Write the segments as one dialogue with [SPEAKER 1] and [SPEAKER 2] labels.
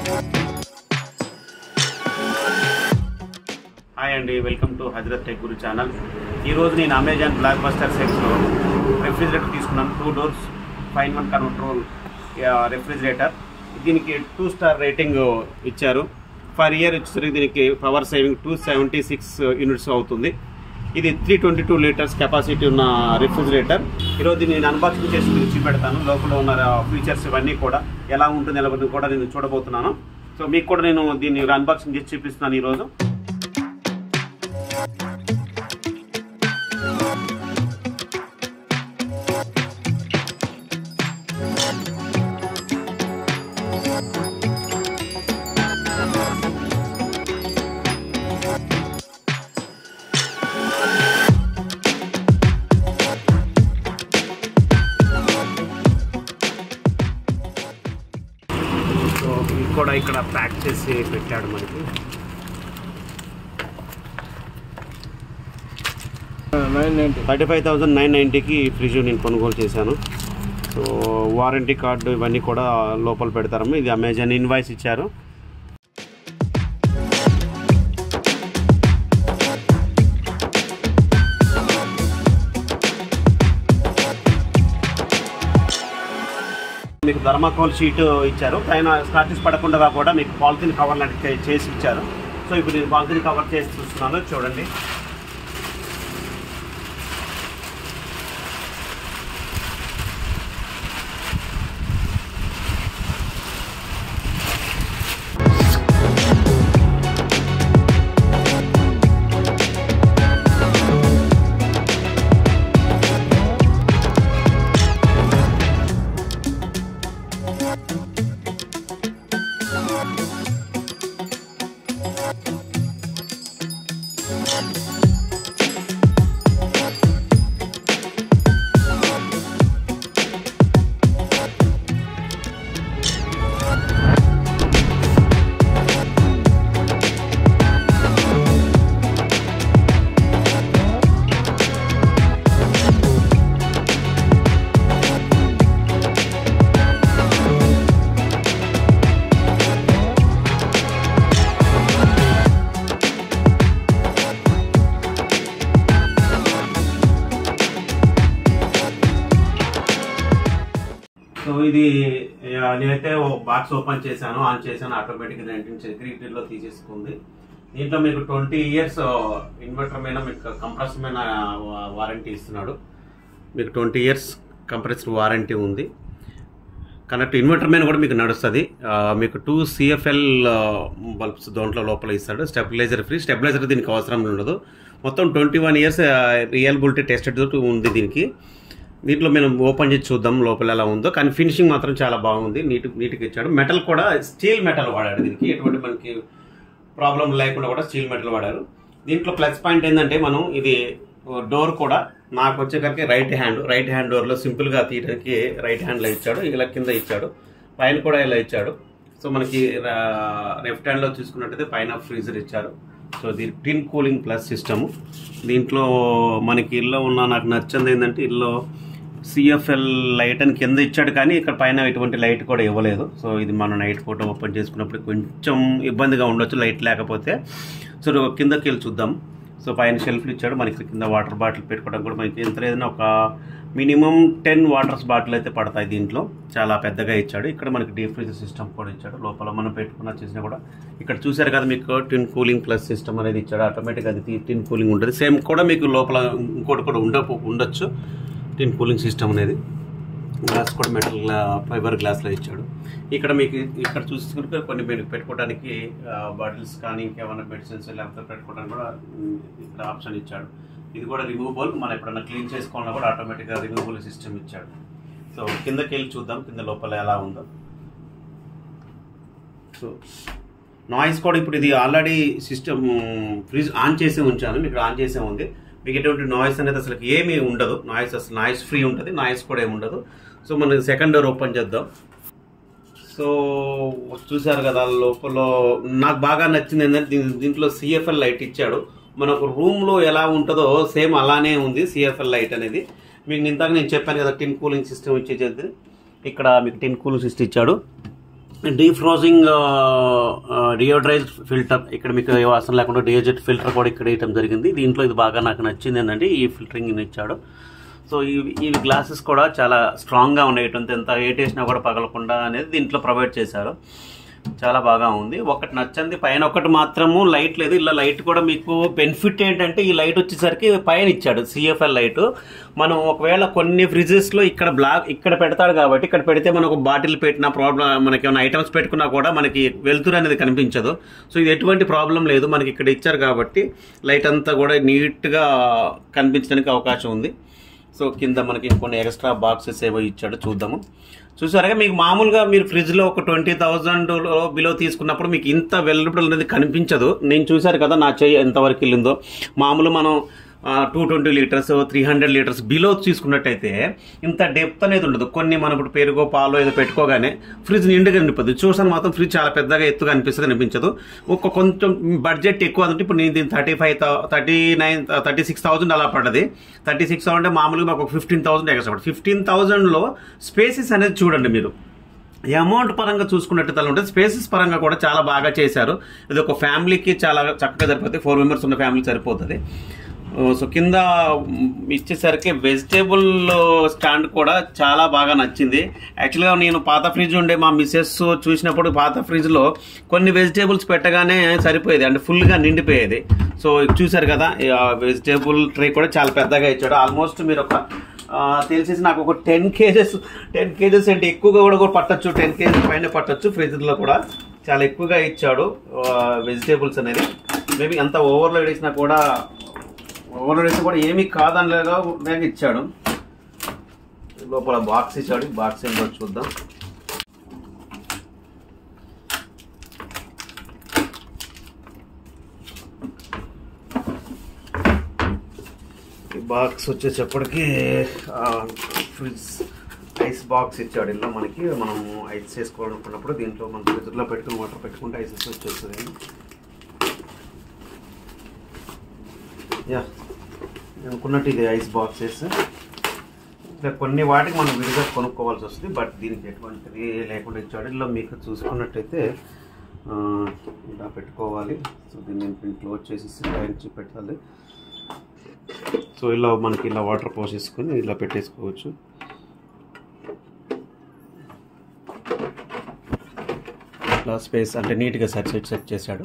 [SPEAKER 1] hi అండి welcome to Hazrat tech Guru channel ఈరోజు నేను అమెజాన్ బ్లాక్ బస్టర్ సెట్స్లో రెఫ్రిజిరేటర్ తీసుకున్నాను two doors fine one control refrigerator దీనికి టూ స్టార్ రేటింగ్ ఇచ్చారు ఫర్ ఇయర్ వచ్చేసరికి దీనికి power saving two seventy six units అవుతుంది ఇది three twenty two litres capacity ఉన్న రెఫ్రిజిరేటర్ ఈరోజు దీన్ని నేను అన్బాక్సింగ్ చేసి మీకు చూపెడతాను లోపల ఉన్న ఫీచర్స్ ఇవన్నీ కూడా ఎలా ఉంటుంది ఎలా ఉంటుంది కూడా నేను చూడబోతున్నాను సో మీకు కూడా నేను దీన్ని అన్బాక్సింగ్ చేసి చూపిస్తున్నాను ఈరోజు సో ఇది కూడా ఇక్కడ ప్యాక్ చేసి పెట్టాడు మనకి
[SPEAKER 2] nine ninety
[SPEAKER 1] thirty five thousand nine నైంటీకి ఫ్రిడ్జ్ నేను కొనుగోలు చేశాను సో వారంటీ కార్డు ఇవన్నీ కూడా లోపల పెడతారమ్మ ఇది అమెజాన్ ఇన్వాయిస్ ఇచ్చారు మీకు థర్మాకోల్ షీట్ ఇచ్చారు పైన స్క్రాచెస్ పడకుండా కూడా మీకు పాలిథిన్ కవర్ లాంటి చే- చేసి ఇచ్చారు సో ఇప్పుడు నేను పాలిథిన్ కవర్ చేసి చూస్తున్నాను చూడండి సో ఇది ఆ, నేనైతే ఓ బాక్స్ ఓపెన్ చేశాను ఆన్ చేశాను ఆటోమేటిక్ నైన్టీన్ సెక్యూరిటీలో తీసేసుకుంది దీంట్లో మీకు ట్వంటీ ఇయర్స్ ఇన్వర్టర్ మీద మీకు కంప్రెసర్ మీద వారంటీ ఇస్తున్నాడు మీకు ట్వంటీ ఇయర్స్ కంప్రెసర్ వారంటీ ఉంది కనెక్ట్ ఇన్వర్టర్ మీద కూడా మీకు నడుస్తుంది ఆ, మీకు టూ సిఎఫ్ఎల్ బల్బ్స్ దాంట్లో లోపల ఇస్తాడు స్టెబిలైజర్ ఫ్రీ స్టెబిలైజర్ దీనికి అవసరం ఉండదు మొత్తం twenty one years reliability tested ఉంది దీనికి దీంట్లో మనం ఓపెన్ చేసి చూద్దాం లోపల ఎలా ఉందో కానీ ఫినిషింగ్ మాత్రం చాలా బాగుంది నీట్ నీట్గా ఇచ్చాడు మెటల్ కూడా స్టీల్ మెటల్ వాడాడు దీనికి ఎటువంటి మనకి ప్రాబ్లం లేకుండా కూడా స్టీల్ మెటల్ వాడారు దీంట్లో ప్లస్ పాయింట్ ఏంటంటే మనం ఇది డోర్ కూడా నాకు వచ్చేసరికి రైట్ హ్యాండ్ రైట్ హ్యాండ్ డోర్లో సింపుల్గా తీయడానికి రైట్ హ్యాండ్లో ఇచ్చాడు ఇలా కింద ఇచ్చాడు పైన కూడా ఇలా ఇచ్చాడు సో మనకి లెఫ్ట్ హ్యాండ్లో చూసుకున్నట్టయితే పైన ఫ్రీజర్ ఇచ్చారు సో ఇది టిన్ కూలింగ్ ప్లస్ సిస్టమ్ దీంట్లో మనకి ఇల్లు ఉన్న నాకు నచ్చింది ఏంటంటే ఇల్లు సిఎఫ్ఎల్ లైట్ అని కింద ఇచ్చాడు కానీ ఇక్కడ పైన ఎటువంటి లైట్ కూడా ఇవ్వలేదు సో ఇది మనం నైట్ ఫోటో ఓపెన్ చేసుకున్నప్పుడు కొంచెం ఇబ్బందిగా ఉండొచ్చు లైట్ లేకపోతే సో కిందకి వెళ్ళి చూద్దాం సో పైన షెల్ఫ్లు ఇచ్చాడు మనకి కింద వాటర్ బాటిల్ పెట్టుకోవడం కూడా మనకి ఎంత లేదన్నా ఒక మినిమం టెన్ వాటర్స్ బాటిల్ అయితే పడతాయి దీంట్లో చాలా పెద్దగా ఇచ్చాడు ఇక్కడ మనకి డీప్ ఫ్రీజర్ సిస్టమ్ కూడా ఇచ్చాడు లోపల మనం పెట్టుకున్న చేసినా కూడా ఇక్కడ చూసారు కదా మీకు టిన్ కూలింగ్ ప్లస్ సిస్టమ్ అనేది ఇచ్చాడు ఆటోమేటిక్ అది టిన్ కూలింగ్ ఉంటుంది సేమ్ కూడా మీకు లోపల ఇంకోటి కూడా ఉండ ఉండొచ్చు టిన్ కూలింగ్ సిస్టమ్ అనేది గ్లాస్ కూడా మెటల్ ఫైబర్ గ్లాస్లో ఇచ్చాడు ఇక్కడ మీకు ఇక్కడ చూసుకుంటే కొన్ని మీరు పెట్టుకోవడానికి బాటిల్స్ కానీ ఇంకేమైనా మెడిసిన్స్ లేకపోతే పెట్టుకోవడానికి కూడా ఉమ్, ఇక్కడ ఆప్షన్ ఇచ్చాడు ఇది కూడా రిమూవబుల్ మనం ఎప్పుడైనా క్లీన్ చేసుకోవాలన్నా కూడా ఆటోమేటిక్గా రిమూవబుల్ సిస్టమ్ ఇచ్చాడు సో కిందకి వెళ్ళి చూద్దాం కింద లోపల ఎలా ఉందో సో నాయిస్ కూడా ఇప్పుడు ఇది ఆల్రెడీ సిస్టమ్ ఫ్రిడ్జ్ ఆన్ చేసే ఉంచాను మీకు ఆన్ చేసే ఉంది మీకు ఎటువంటి నాయిస్ అనేది అసలు ఏమీ ఉండదు నాయిస్ అసలు నాయిస్ ఫ్రీ ఉంటుంది నాయిస్ కూడా ఏమి ఉండదు సో మనం సెకండ్ డోర్ ఓపెన్ చేద్దాం సో చూసారు కదా లోపల నాకు బాగా నచ్చింది ఏంటంటే దీని- దీంట్లో సిఎఫ్ఎల్ లైట్ ఇచ్చాడు మనకు రూమ్లో ఎలా ఉంటుందో సేమ్ అలానే ఉంది సిఎఫ్ఎల్ లైట్ అనేది మీకు ఇందాక నేను చెప్పాను కదా టిన్ కూలింగ్ సిస్టమ్ ఇచ్చేది ఇక్కడ మీకు టిన్ కూలింగ్ సిస్టమ్ ఇచ్చాడు డీఫ్రోజింగ్ డియోడ్రైజ్ ఫిల్టర్ ఇక్కడ మీకు ఏ అవసరం లేకుండా డియోజెట్ ఫిల్టర్ కూడా ఇక్కడ వేయటం జరిగింది దీంట్లో ఇది బాగా నాకు నచ్చింది ఏంటంటే ఈ ఫిల్టరింగ్ ఇచ్చాడు సో ఇవి ఇవి గ్లాసెస్ కూడా చాలా స్ట్రాంగ్గా ఉన్నాయి ఇటు ఎంత ఏట్ వేసినా కూడా పగలకుండా అనేది దీంట్లో ప్రొవైడ్ చేశారు చాలా బాగా ఉంది ఒకటి నచ్చింది పైన ఒకటి మాత్రము లైట్ లేదు ఇలా లైట్ కూడా మీకు బెనిఫిట్ ఏంటంటే ఈ లైట్ వచ్చేసరికి పైన ఇచ్చాడు సిఎఫ్ఎల్ లైట్ మనం ఒకవేళ కొన్ని ఫ్రిడ్జెస్ లో ఇక్కడ బ్లాక్ ఇక్కడ పెడతాడు కాబట్టి ఇక్కడ పెడితే మనకు బాటిల్ పెట్టిన ప్రాబ్లం మనకి ఏమైనా ఐటమ్స్ పెట్టుకున్నా కూడా మనకి వెలుతురు అనేది కనిపించదు సో ఇది ఎటువంటి ప్రాబ్లం లేదు మనకి ఇక్కడ ఇచ్చారు కాబట్టి లైట్ అంతా కూడా నీట్గా కనిపించడానికి అవకాశం ఉంది సో కింద మనకి కొన్ని ఎక్స్ట్రా బాక్సెస్ ఏవో ఇచ్చాడు చూద్దాము చూసారుగా మీకు మామూలుగా మీరు ఫ్రిడ్జ్లో ఒక ట్వంటీ థౌజండ్ బిలో తీసుకున్నప్పుడు మీకు ఇంత వెల్లుబడి అనేది కనిపించదు నేను చూశారు కదా నా చెయ్యి ఎంతవరకు వెళ్ళిందో మామూలు మనం two twenty litres three hundred litres below తీసుకున్నట్టయితే ఇంత డెప్త్ అనేది ఉండదు కొన్ని మనం ఇప్పుడు పెరుగో పాలు ఏదో పెట్టుకోగానే ఫ్రిడ్జ్ నిండుగా నిండిపోద్ది చూసాను మాత్రం ఫ్రిడ్జ్ చాలా పెద్దగా ఎత్తుగా అనిపిస్తుంది అనిపించదు ఒక కొంచెం బడ్జెట్ ఎక్కువ అంటే ఇప్పుడు నేను దీని thirty five thirty nine thirty six thousand అలా పడ్డది థర్టీ సిక్స్ అంటే మామూలుగా మాకు ఫిఫ్టీన్ థౌసండ్ ఎక్స్ట్రా పడుతుంది ఫిఫ్టీన్ థౌసండ్లో స్పేసెస్ అనేది చూడండి మీరు ఈ అమౌంట్ పరంగా చూసుకున్నట్టు ఉంటే స్పేసెస్ పరంగా కూడా చాలా బాగా చేశారు ఇది ఒక ఫ్యామిలీకి చాలా చక్కగా సరిపోతుంది ఫోర్ మెంబర్స్ ఉన్న ఫ్యామిలీ సరిపోతుంది సో కింద ఇచ్చేసరికి వెజిటేబుల్ స్టాండ్ కూడా చాలా బాగా నచ్చింది యాక్చువల్గా నేను పాత ఫ్రిడ్జ్ ఉండే మా మిస్సెస్ చూసినప్పుడు పాత ఫ్రిడ్జ్లో కొన్ని వెజిటేబుల్స్ పెట్టగానే సరిపోయేది అంటే ఫుల్గా నిండిపోయేది సో చూసారు కదా వెజిటేబుల్ ట్రే కూడా చాలా పెద్దగా ఇచ్చాడు ఆల్మోస్ట్ మీరు ఒక తెలిసేసి నాకు ఒక టెన్ కేజెస్ టెన్ కేజెస్ అంటే ఎక్కువగా కూడా కూడా పట్టచ్చు టెన్ కేజెస్ పైన పట్టచ్చు ఫ్రిడ్జ్లో కూడా చాలా ఎక్కువగా ఇచ్చాడు వెజిటేబుల్స్ అనేది మేబీ అంత ఓవర్లోడ్ వేసినా కూడా ఓవర్లోడ్ వేసినా కూడా ఏమీ కాదనిలాగా బ్యాగ్ ఇచ్చాడు లోపల బాక్స్ ఇచ్చాడు బాక్స్ ఏంటో చూద్దాం ఈ బాక్స్ వచ్చేటప్పటికి ఫ్రిడ్జ్ ఐస్ బాక్స్ ఇచ్చాడు ఇలా మనకి మనం ఐస్ చేసుకోవాలనుకున్నప్పుడు దీంట్లో మనం ఫ్రిడ్జ్లో పెట్టుకుని వాటర్ పెట్టుకుంటే ఐసెస్ వచ్చేస్తుంది యా అనుకున్నట్టు ఇది ఐస్ బాక్సెస్ ఇంకా కొన్ని వాటికి మనం విడిగా కొనుక్కోవాల్సి వస్తుంది బట్ దీనికి ఎటువంటిది లేకుండా ఇచ్చాడు ఇలా మీకు చూసుకున్నట్టయితే ఆ, ఇలా పెట్టుకోవాలి సో దీన్ని నేను క్లోజ్ చేసేసి పైనుంచి పెట్టాలి సో ఇలా మనకి ఇలా వాటర్ పోసేసుకొని ఇలా పెట్టేసుకోవచ్చు ఇట్లా స్పేస్ అంటే నీట్గా సెట్ సెట్ సెట్ చేశాడు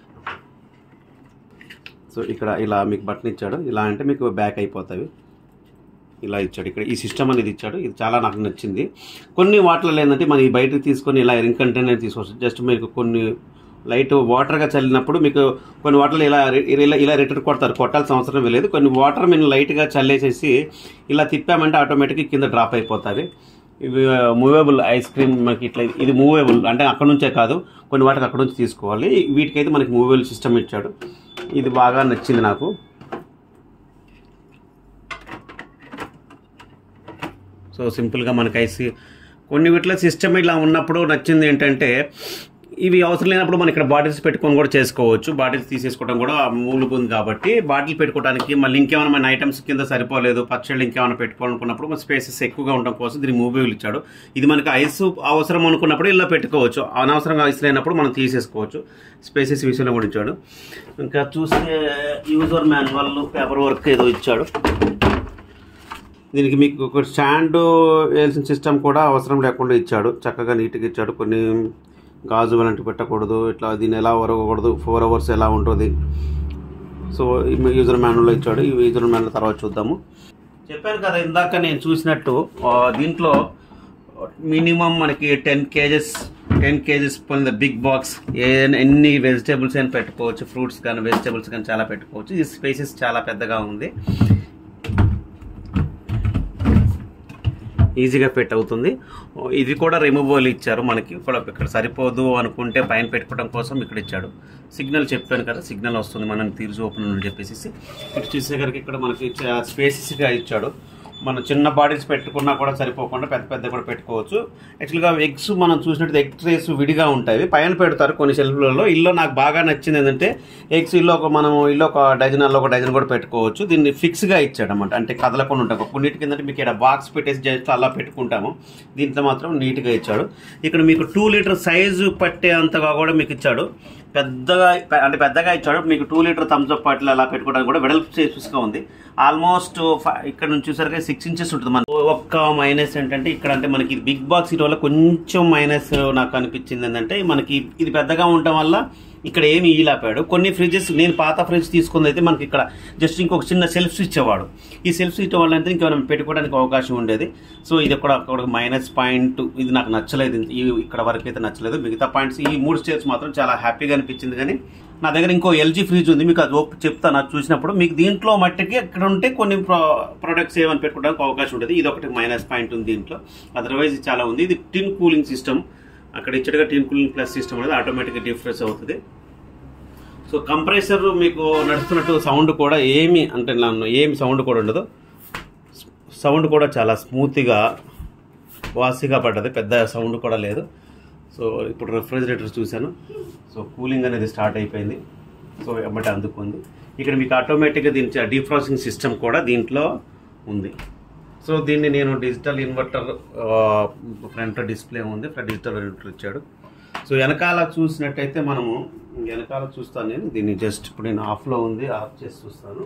[SPEAKER 1] సో ఇక్కడ ఇలా మీకు బటన్ ఇచ్చాడు ఇలా అంటే మీకు బ్యాక్ అయిపోతాయి ఇలా ఇచ్చాడు ఇక్కడ ఈ సిస్టమ్ అనేది ఇచ్చాడు ఇది చాలా నాకు నచ్చింది కొన్ని వాటిలో ఏంటంటే మనం ఈ బయటకు తీసుకొని ఇలా ఎయిర్ కంటైనర్ తీసుకోవచ్చు జస్ట్ మీకు కొన్ని లైట్ వాటర్గా చల్లినప్పుడు మీకు కొన్ని వాటర్లు ఇలా ఇలా ఇలా రిటర్న్ కొడతారు కొట్టాల్సిన అవసరం లేదు కొన్ని వాటర్ మేము లైట్గా చల్లేసేసి ఇలా తిప్పామంటే ఆటోమేటిక్గా కింద డ్రాప్ అయిపోతుంది ఇవి మూవేబుల్ ఐస్ క్రీమ్ మనకి ఇట్లా ఇది మూవేబుల్ అంటే అక్కడ నుంచే కాదు కొన్ని వాటికి అక్కడ నుంచి తీసుకోవాలి వీటికైతే మనకి మూవేబుల్ సిస్టమ్ ఇచ్చాడు ఇది బాగా నచ్చింది నాకు సో సింపుల్గా మనకి ఐసి కొన్ని వీటిలో సిస్టమ్ ఇలా ఉన్నప్పుడు నచ్చింది ఏంటంటే ఇవి అవసరం లేనప్పుడు మనం ఇక్కడ బాటిల్స్ పెట్టుకొని కూడా చేసుకోవచ్చు బాటిల్స్ తీసేసుకోవడం కూడా మూలుగు ఉంది కాబట్టి బాటిల్ పెట్టుకోవడానికి మళ్ళీ ఇంకేమైనా మన ఐటమ్స్ కింద సరిపోలేదు పచ్చళ్ళు ఇంకేమైనా పెట్టుకోవాలనుకున్నప్పుడు మన స్పేసెస్ ఎక్కువగా ఉండడం కోసం దీన్ని మూవీలు ఇచ్చాడు ఇది మనకి ఐస్ అవసరం అనుకున్నప్పుడు ఇలా పెట్టుకోవచ్చు అనవసరంగా ఐస్ లేనప్పుడు మనం తీసేసుకోవచ్చు స్పేసెస్ విషయంలో కూడా ఇచ్చాడు ఇంకా చూస్తే యూజర్ మాన్యువల్ పేపర్ వర్క్ ఏదో ఇచ్చాడు దీనికి మీకు ఒక స్టాండ్ వేయాల్సిన సిస్టమ్ కూడా అవసరం లేకుండా ఇచ్చాడు చక్కగా నీట్గా ఇచ్చాడు కొన్ని గాజు అలాంటివి పెట్టకూడదు ఇట్లా దీన్ని ఎలా వరగకూడదు ఫోర్ అవర్స్ ఎలా ఉంటుంది సో ఈ యూజర్ మాన్యువల్లో ఇచ్చాడు ఈ యూజర్ మాన్యువల్ తర్వాత చూద్దాము చెప్పాను కదా ఇందాక నేను చూసినట్టు ఆ, దీంట్లో మినిమం మనకి టెన్ కేజెస్ టెన్ కేజెస్ పొందిన బిగ్ బాక్స్ ఏ ఎన్ని వెజిటేబుల్స్ అయినా పెట్టుకోవచ్చు ఫ్రూట్స్ కానీ వెజిటేబుల్స్ కానీ చాలా పెట్టుకోవచ్చు ఈ స్పేసెస్ చాలా పెద్దగా ఉంది ఈజీగా ఫిట్ అవుతుంది ఇది కూడా రిమూవబుల్ ఇచ్చారు మనకి ఇక్కడ ఇక్కడ సరిపోదు అనుకుంటే పైన పెట్టుకోవడం కోసం ఇక్కడ ఇచ్చాడు సిగ్నల్ చెప్పాను కదా సిగ్నల్ వస్తుంది మనం తీర్చి ఓపెన్ అని చెప్పేసి ఇటు చూసేసరికి ఇక్కడ మనకి స్పేసెస్గా ఇచ్చాడు మనం చిన్న బాడీస్ పెట్టుకున్నా కూడా సరిపోకుండా పెద్ద పెద్ద కూడా పెట్టుకోవచ్చు యాక్చువల్గా ఎగ్స్ మనం చూసినట్టు ఎగ్ ట్రేస్ విడిగా ఉంటాయి పైన పెడతారు కొన్ని షెల్ఫ్లలో ఇల్లు నాకు బాగా నచ్చింది ఏంటంటే ఎగ్స్ ఇల్లు ఒక మనం ఇల్లు ఒక డజన్ అల్లో ఒక డజన్ కూడా పెట్టుకోవచ్చు దీన్ని ఫిక్స్గా ఇచ్చాడు అనమాట అంటే కదలకుండా ఉంటాం కొన్నిటికి ఏంటంటే మీకు ఇక్కడ బాక్స్ పెట్టేసి జస్ట్ అలా పెట్టుకుంటాము దీంట్లో మాత్రం నీట్గా ఇచ్చాడు ఇక్కడ మీకు టూ లీటర్ సైజు పట్టే అంతగా కూడా మీకు ఇచ్చాడు పెద్దగా పె- అంటే పెద్దగా ఇచ్చాడు మీకు two litre Thums Up bottle అలా పెట్టుకోవడానికి కూడా వెడల్పు స్పేస్గా ఉంది ఆల్మోస్ట్ ఇక్కడ నుంచి చూసరికి సిక్స్ ఇంచెస్ ఉంటుంది మన ఒక్క మైనస్ ఏంటంటే ఇక్కడ అంటే మనకి బిగ్ బాక్స్ ఇటు వల్ల కొంచెం మైనస్ నాకు అనిపించింది ఏంటంటే మనకి ఇది పెద్దగా ఉండటం వల్ల ఇక్కడ ఏమి ఈలాపాడు కొన్ని ఫ్రిడ్జెస్ నేను పాత ఫ్రిడ్జ్ తీసుకుంది అయితే మనకి ఇక్కడ జస్ట్ ఇంకొక చిన్న సెల్ఫ్స్ ఇచ్చేవాడు ఈ సెల్ఫ్స్ ఇచ్చే వల్ల అయితే ఇంకేమైనా పెట్టుకోవడానికి అవకాశం ఉండేది సో ఇది కూడా ఒక మైనస్ పాయింట్ ఇది నాకు నచ్చలేదు ఈ ఇక్కడ వరకు అయితే నచ్చలేదు మిగతా పాయింట్స్ ఈ మూడు స్టేట్స్ మాత్రం చాలా హ్యాపీగా అనిపించింది కానీ నా దగ్గర ఇంకో ఎల్జీ ఫ్రిడ్జ్ ఉంది మీకు అది ఓప్ చెప్తాను అది చూసినప్పుడు మీకు దీంట్లో మట్టికి ఇక్కడ ఉంటే కొన్ని ప్రొడక్ట్స్ ఏమైనా పెట్టుకోవడానికి అవకాశం ఉంటుంది ఇది ఒకటి మైనస్ పాయింట్ ఉంది దీంట్లో అదర్వైజ్ చాలా ఉంది ఇది టిన్ కూలింగ్ సిస్టమ్ అక్కడ ఇచ్చటగా టిన్ కూలింగ్ ప్లస్ సిస్టమ్ అనేది ఆటోమేటిక్గా డిఫరెన్స్ అవుతుంది సో కంప్రెసర్ మీకు నడుస్తున్నట్టు సౌండ్ కూడా ఏమి అంటే నన్ను ఏమి సౌండ్ కూడా ఉండదు సౌండ్ కూడా చాలా స్మూత్గా వాసిగా పడ్డది పెద్ద సౌండ్ కూడా లేదు సో ఇప్పుడు రెఫ్రిజిరేటర్ చూశాను సో కూలింగ్ అనేది స్టార్ట్ అయిపోయింది సో ఎమ్మటే అందుకుంది ఇక్కడ మీకు ఆటోమేటిక్గా దీని డీఫ్రాస్టింగ్ సిస్టమ్ కూడా దీంట్లో ఉంది సో దీన్ని నేను డిజిటల్ ఇన్వర్టర్ ఫ్రంట్ డిస్ప్లే ఉంది ఫ్రంట్ డిజిటల్ ఇన్వర్టర్ ఇచ్చాడు సో వెనకాల చూసినట్టయితే మనము వెనకాల చూస్తాను నేను దీన్ని జస్ట్ ఇప్పుడు నేను ఆఫ్లో ఉంది ఆఫ్ చేసి చూస్తాను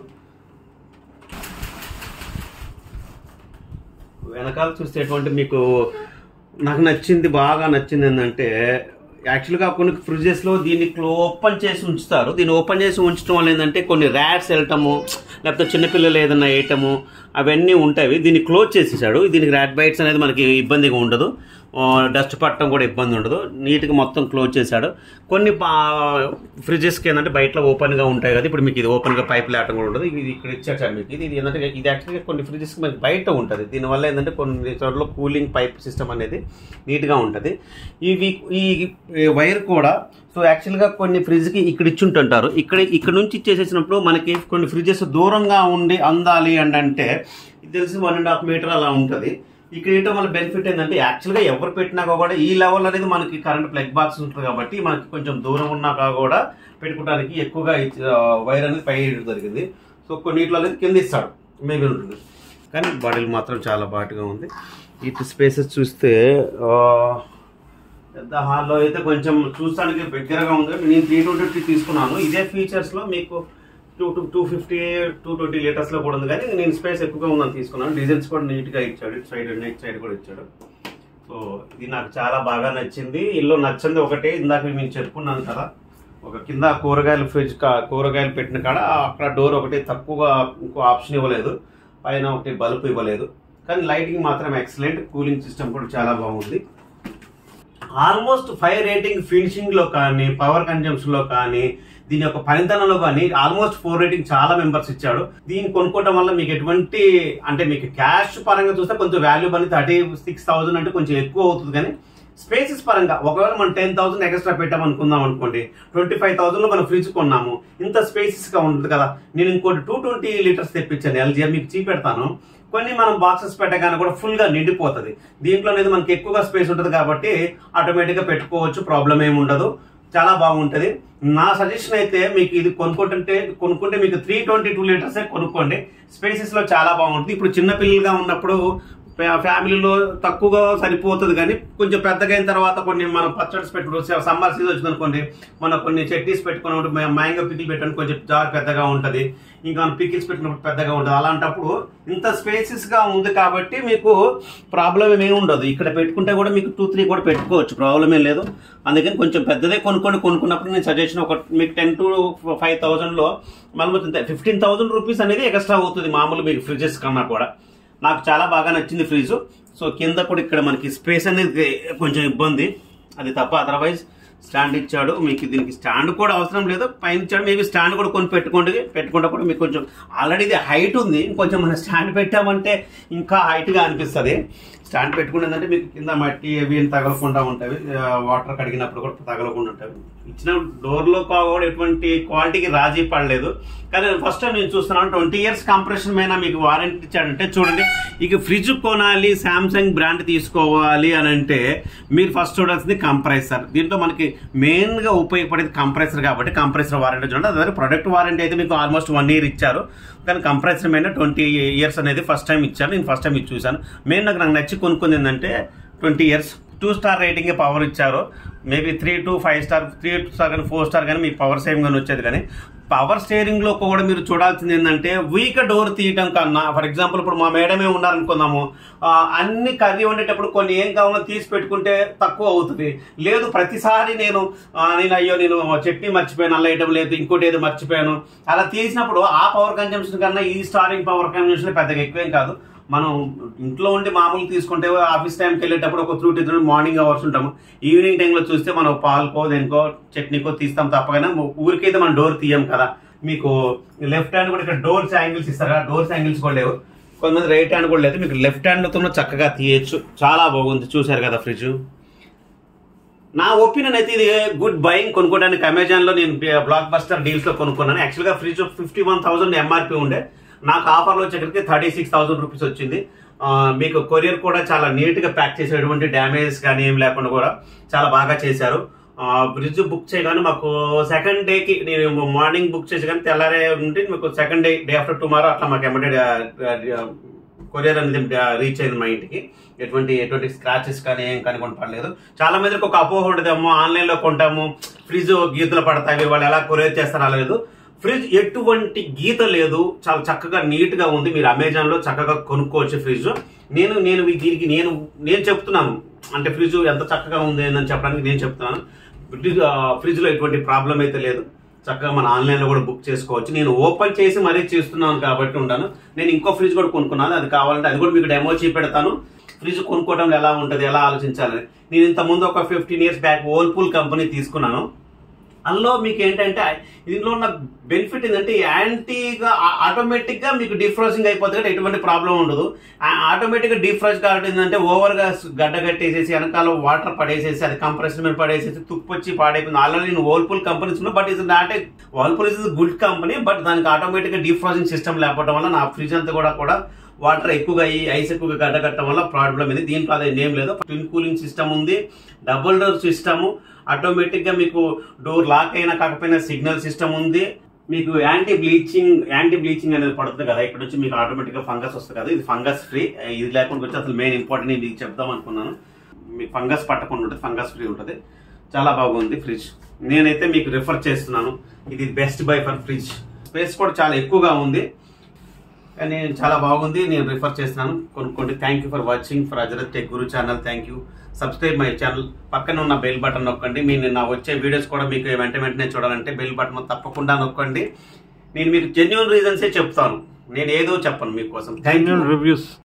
[SPEAKER 1] వెనకాల చూస్తే ఎటువంటి మీకు నాకు నచ్చింది బాగా నచ్చింది ఏంటంటే యాక్చువల్గా కొన్ని ఫ్రిడ్జెస్లో దీన్ని ఓపెన్ చేసి ఉంచుతారు దీన్ని ఓపెన్ చేసి ఉంచడం వల్ల ఏంటంటే కొన్ని ర్యాట్స్ వెళ్ళటము లేకపోతే చిన్నపిల్లలు ఏదైనా వేయటము అవన్నీ ఉంటాయి దీన్ని క్లోజ్ చేసేసాడు దీనికి ర్యాట్ బైట్స్ అనేది మనకి ఇబ్బందిగా ఉండదు డస్ట్ పట్టడం కూడా ఇబ్బంది ఉండదు నీట్గా మొత్తం క్లోజ్ చేశాడు కొన్ని ఫ్రిడ్జెస్కి ఏంటంటే బయట ఓపెన్గా ఉంటాయి కదా ఇప్పుడు మీకు ఇది ఓపెన్గా పైప్ లేటం కూడా ఉండదు ఇది ఇక్కడ ఇచ్చాడు మీకు ఇది ఇది ఏంటంటే ఇది యాక్చువల్గా కొన్ని ఫ్రిడ్జెస్కి మనకి బయట ఉంటుంది దీనివల్ల ఏంటంటే కొన్ని చోట్ల కూలింగ్ పైప్ సిస్టమ్ అనేది నీట్గా ఉంటుంది ఇవి ఈ ఈ వైర్ కూడా సో యాక్చువల్గా కొన్ని ఫ్రిడ్జ్కి ఇక్కడ ఇచ్చుంటుంటారు ఇక్కడ ఇక్కడ నుంచి ఇచ్చేసేసినప్పుడు మనకి కొన్ని ఫ్రిడ్జెస్ దూరంగా ఉండి అందాలి అని అంటే ఇది తెలిసి వన్ అండ్ హాఫ్ మీటర్ అలా ఉంటుంది ఇక్కడ ఏంటో మన బెనిఫిట్ ఏంటంటే యాక్చువల్గా ఎవరు పెట్టినాక కూడా ఈ లెవెల్ అనేది మనకి కరెంట్ ప్లగ్ బాక్స్ ఉంటుంది కాబట్టి మనకి కొంచెం దూరం ఉన్నాక కూడా పెట్టుకోవడానికి ఎక్కువగా ఇచ్చి- ఆ, వైర్ అనేది పై వేయడం జరిగింది సో కొన్నిట్లో అనేది కింద ఇస్తాడు మేబీ ఉంటుంది కానీ బాడీలు మాత్రం చాలా బాటుగా ఉంది ఇటు స్పేసెస్ చూస్తే ఆ, పెద్ద హాల్లో అయితే కొంచెం చూస్తానికి దగ్గరగా ఉంది నేను త్రీ ట్వంటీ తీసుకున్నాను ఇదే ఫీచర్స్లో మీకు two two two fifty two twenty లీటర్స్లో కూడా ఉంది కానీ నేను స్పేస్ ఎక్కువగా ఉందని తీసుకున్నాను డిజైన్స్ కూడా నీట్గా ఇచ్చాడు ఇటు సైడ్ నెక్ సైడ్ కూడా ఇచ్చాడు సో ఇది నాకు చాలా బాగా నచ్చింది ఇల్లు నచ్చింది ఒకటే ఇందాక నేను చెప్పుకున్నాను కదా ఒక కింద కూరగాయలు ఫ్రిడ్జ్ కా కూరగాయలు పెట్టిన కాడ అక్కడ డోర్ ఒకటి తక్కువగా ఇంకో ఆప్షన్ ఇవ్వలేదు పైన ఒకటి బల్బ్ ఇవ్వలేదు కానీ లైటింగ్ మాత్రం ఎక్సలెంట్ కూలింగ్ సిస్టమ్ కూడా చాలా బాగుంది ఆల్మోస్ట్ ఫైవ్ రేటింగ్ ఫినిషింగ్ లో కానీ పవర్ కన్జంప్షన్ లో కానీ దీని యొక్క పనితనంలో కానీ ఆల్మోస్ట్ ఫోర్ రేటింగ్ చాలా మెంబర్స్ ఇచ్చాడు దీన్ని కొనుక్కోవడం వల్ల మీకు ఎటువంటి అంటే మీకు క్యాష్ పరంగా చూస్తే కొంచెం వాల్యూ అని థర్టీ సిక్స్ థౌసండ్ అంటే కొంచెం ఎక్కువ అవుతుంది కానీ స్పేసెస్ పరంగా ఒకవేళ మనం టెన్ థౌసండ్ ఎక్స్ట్రా పెట్టామనుకుందాం అనుకోండి ట్వంటీ ఫైవ్ థౌసండ్ లో మనం ఫ్రిడ్జ్ కొన్నాము ఇంత స్పేసెస్ గా ఉంటుంది కదా నేను ఇంకోటి టూ ట్వంటీ లీటర్స్ తెప్పించాను ఎల్జీ మీకు చూపెడతాను కొన్ని మనం బాక్సెస్ పెట్టగానే కూడా ఫుల్ గా నిండిపోతుంది దీంట్లో అనేది మనకి ఎక్కువగా స్పేస్ ఉంటుంది కాబట్టి ఆటోమేటిక్ గా పెట్టుకోవచ్చు ప్రాబ్లం ఏమి ఉండదు చాలా బాగుంటది నా సజెషన్ అయితే మీకు ఇది కొనుక్కుంటుంటే కొనుక్కుంటే మీకు త్రీ ట్వంటీ టూ లీటర్స్ కొనుక్కోండి స్పేసెస్ లో చాలా బాగుంటుంది ఇప్పుడు చిన్న పిల్లలుగా ఉన్నప్పుడు ఫ్యా- ఫ్యామిలీలో తక్కువగా సరిపోతుంది కానీ కొంచెం పెద్దగా అయిన తర్వాత కొన్ని మనం పచ్చడిస్ పెట్టుకో సమ్మర్ సీజన్ వచ్చింది అనుకోండి మనం కొన్ని చట్నీస్ పెట్టుకున్నప్పుడు మ్యాంగో పికిల్ పెట్టడానికి కొంచెం జార్ పెద్దగా ఉంటుంది ఇంకా పికిల్స్ పెట్టినప్పుడు పెద్దగా ఉంటుంది అలాంటప్పుడు ఇంత స్పేసెస్ గా ఉంది కాబట్టి మీకు ప్రాబ్లం ఏమీ ఉండదు ఇక్కడ పెట్టుకుంటే కూడా మీకు టూ త్రీ కూడా పెట్టుకోవచ్చు ప్రాబ్లం ఏం లేదు అందుకని కొంచెం పెద్దదే కొనుక్కొని కొనుక్కున్నప్పుడు నేను సజెషన్ ఒక మీకు టెన్ టు ఫైవ్ థౌసండ్ లో మళ్ళీ ఫిఫ్టీన్ థౌసండ్ రూపీస్ అనేది ఎక్స్ట్రా అవుతుంది మామూలు మీకు ఫ్రిడ్జెస్ కన్నా కూడా నాకు చాలా బాగా నచ్చింది ఫ్రిడ్జ్ సో కింద కూడా ఇక్కడ మనకి స్పేస్ అనేది కొంచెం ఇబ్బంది అది తప్ప అదర్వైజ్ స్టాండ్ ఇచ్చాడు మీకు దీనికి స్టాండ్ కూడా అవసరం లేదు పైన ఇచ్చాడు మేబీ స్టాండ్ కూడా కొని పెట్టుకోండి పెట్టుకుంటే కూడా మీకు కొంచెం ఆల్రెడీ ఇది హైట్ ఉంది ఇంకొంచెం మనం స్టాండ్ పెట్టామంటే ఇంకా హైట్గా అనిపిస్తుంది స్టాండ్ పెట్టుకునేదంటే మీకు కింద మట్టి అవి ఏం తగలకుండా ఉంటాయి వాటర్ కడిగినప్పుడు కూడా తగలకుండా ఉంటాయి ఇచ్చిన డోర్ లో కూడా ఎటువంటి క్వాలిటీకి రాజీ పడలేదు కానీ ఫస్ట్ టైం నేను చూస్తున్నాను ట్వంటీ ఇయర్స్ కంప్రెషన్ మీద మీకు వారంటీ ఇచ్చాడంటే చూడండి ఇక ఫ్రిడ్జ్ కొనాలి సామ్సంగ్ బ్రాండ్ తీసుకోవాలి అని అంటే మీరు ఫస్ట్ చూడాల్సింది కంప్రెసర్ దీంట్లో మనకి మెయిన్ గా ఉపయోగపడేది కంప్రెసర్ కాబట్టి కంప్రెసర్ వారంటీ చూడండి అదే ప్రొడక్ట్ వారంటీ అయితే మీకు ఆల్మోస్ట్ వన్ ఇయర్ ఇచ్చారు కానీ కంప్రెసర్ మీద ట్వంటీ ఇయర్స్ అనేది ఫస్ట్ టైం ఇచ్చారు నేను ఫస్ట్ టైం ఇది చూశాను మెయిన్ నాకు నాకు నచ్చి కొనుక్కుంది ఏంటంటే twenty years two star rating power ఇచ్చారు maybe three to five star three star కానీ ఫోర్ స్టార్ కానీ మీకు పవర్ సేమ్ కానీ వచ్చేది కానీ పవర్ స్టీరింగ్ లో కూడా మీరు చూడాల్సింది ఏంటంటే వీక్ డోర్ తీయటం కన్నా ఫర్ ఎగ్జాంపుల్ ఇప్పుడు మా మేడమే ఉన్నారనుకుందాము ఆ, అన్ని కర్రీ వండేటప్పుడు కొన్ని ఏం కావాలో తీసి పెట్టుకుంటే తక్కువ అవుతుంది లేదు ప్రతిసారి నేను ఆ, నేను అయ్యో నేను చట్నీ మర్చిపోయాను అల్ల ఐటమ్ లేదు ఇంకోటి ఏదో మర్చిపోయాను అలా తీసినప్పుడు ఆ పవర్ కన్జంప్షన్ కన్నా ఈ స్టారింగ్ పవర్ కన్జంప్షన్ పెద్దగా ఎక్కువేం కాదు మనం ఇంట్లో ఉండి మామూలు తీసుకుంటే ఆఫీస్ టైంకి వెళ్ళేటప్పుడు ఒక త్రూ టు మార్నింగ్ అవర్స్ ఉంటాము ఈవినింగ్ టైంలో చూస్తే మనం పాలకో దేనికో చట్నీకో తీస్తాం తప్పగానే ఊరికైతే మనం డోర్ తీయం కదా మీకు లెఫ్ట్ హ్యాండ్ కూడా ఇక్కడ డోర్స్ యాంగిల్స్ ఇస్తారు కదా డోర్స్ యాంగిల్స్ కూడా లేవు కొంతమంది రైట్ హ్యాండ్ కూడా లేదు మీకు లెఫ్ట్ హ్యాండ్తో చక్కగా తీయచ్చు చాలా బాగుంది చూశారు కదా ఫ్రిడ్జ్ నా ఒపీనియన్ అయితే ఇది గుడ్ బయింగ్ కొనుక్కోవడానికి అమెజాన్ లో నేను బ్లాక్ బస్టర్ డీల్స్ లో కొనుక్కున్నాను యాక్చువల్ గా fridge fifty one thousand MRP ఉండే నాకు ఆఫర్ లో వచ్చేసరికి థర్టీ సిక్స్ థౌసండ్ రూపీస్ వచ్చింది ఆ, మీకు కొరియర్ కూడా చాలా నీట్ గా ప్యాక్ చేసి ఎటువంటి డ్యామేజ్ కానీ ఏం లేకుండా కూడా చాలా బాగా చేశారు ఫ్రిడ్జ్ బుక్ చేయగానే మాకు సెకండ్ డే కి నేను మార్నింగ్ బుక్ చేసి కానీ తెల్లారే ఉంటే మీకు second day day after tomorrow అట్లా మాకు ఎమ్మటే కొరియర్ అనేది రీచ్ అయింది మా ఇంటికి ఎటువంటి ఎటువంటి స్క్రాచెస్ కానీ ఏం కానీ కొన్ని పడలేదు చాలా మందికి ఒక అపోహ ఉండదేమో ఆన్లైన్ లో కొంటాము ఫ్రిడ్జ్ గీతలు పడతాయి వాళ్ళు ఎలా కొరియర్ చేస్తారు అలా లేదు ఫ్రిడ్జ్ ఎటువంటి గీత లేదు చాలా చక్కగా నీట్ గా ఉంది మీరు అమెజాన్ లో చక్కగా కొనుక్కోవచ్చు ఫ్రిడ్జ్ నేను నేను ఈ దీనికి నేను నేను చెప్తున్నాను అంటే ఫ్రిడ్జ్ ఎంత చక్కగా ఉంది అని చెప్పడానికి నేను చెప్తున్నాను ఫ్రిడ్జ్ ఫ్రిడ్జ్ లో ఎటువంటి ప్రాబ్లం అయితే లేదు చక్కగా మన ఆన్లైన్ లో కూడా బుక్ చేసుకోవచ్చు నేను ఓపెన్ చేసి మరీ చేస్తున్నాను కాబట్టి ఉంటాను నేను ఇంకో ఫ్రిడ్జ్ కూడా కొనుక్కున్నాను అది కావాలంటే అది కూడా మీకు డెమో చూపెడతాను ఫ్రిడ్జ్ కొనుక్కోవడం ఎలా ఉంటుంది ఎలా ఆలోచించాలని నేను ఇంత ముందు ఒక fifteen years back Whirlpool company తీసుకున్నాను అందులో మీకు ఏంటంటే దీనిలో ఉన్న బెనిఫిట్ ఏంటంటే యాంటీగా ఆటోమేటిక్ గా మీకు డిఫ్రోజింగ్ అయిపోతుంది కాబట్టి ఎటువంటి ప్రాబ్లం ఉండదు ఆటోమేటిక్ గా డిఫ్రోజ్ కాబట్టి ఏంటంటే ఓవర్ గా గడ్డ కట్టేసేసి వెనకాల వాటర్ పడేసేసి అది కంప్రెషన్ మీద పడేసేసి తుప్పొచ్చి పాడైపోయింది ఆల్రెడీ నేను ఓల్పూల్ కంపెనీస్ ఉన్నా but is not a Whirlpool is good company but దానికి ఆటోమేటిక్ గా డిఫ్రోజింగ్ సిస్టమ్ లేకపోవడం వల్ల నా ఫ్రిడ్జ్ అంతా కూడా కూడా వాటర్ ఎక్కువగా అయ్యి ఐస్ ఎక్కువగా గడ్డకట్టడం వల్ల ప్రాబ్లం ఇది దీంట్లో అదే ఏం లేదు ట్విన్ కూలింగ్ సిస్టమ్ ఉంది డబుల్ డోర్ సిస్టమ్ ఆటోమేటిక్ గా మీకు డోర్ లాక్ అయినా కాకపోయినా సిగ్నల్ సిస్టమ్ ఉంది మీకు యాంటీ బ్లీచింగ్ యాంటీ బ్లీచింగ్ అనేది పడుతుంది కదా ఇక్కడ నుంచి మీకు ఆటోమేటిక్ గా ఫంగస్ వస్తుంది కదా ఇది ఫంగస్ ఫ్రీ ఇది లేకుండా వచ్చి అసలు మెయిన్ ఇంపార్టెంట్ నేను మీకు చెప్దాం అనుకున్నాను మీకు ఫంగస్ పట్టకుండా ఉంటుంది ఫంగస్ ఫ్రీ ఉంటుంది చాలా బాగుంది ఫ్రిడ్జ్ నేనైతే మీకు రిఫర్ చేస్తున్నాను ఇది best buy for fridge space కూడా చాలా ఎక్కువగా ఉంది కానీ చాలా బాగుంది నేను రిఫర్ చేస్తున్నాను కొనుక్కోండి thank you for watching for Hazrat tech Guru channel thank you subscribe my channel పక్కన ఉన్న బెల్ బటన్ నొక్కండి మీరు నా వచ్చే వీడియోస్ కూడా మీకు వెంట వెంటనే చూడాలంటే బెల్ బటన్ తప్పకుండా నొక్కండి నేను మీకు జెన్యున్ రీజన్సే చెప్తాను నేను ఏదో చెప్పను మీకోసం థ్యాంక్ యూ
[SPEAKER 2] రివ్యూస్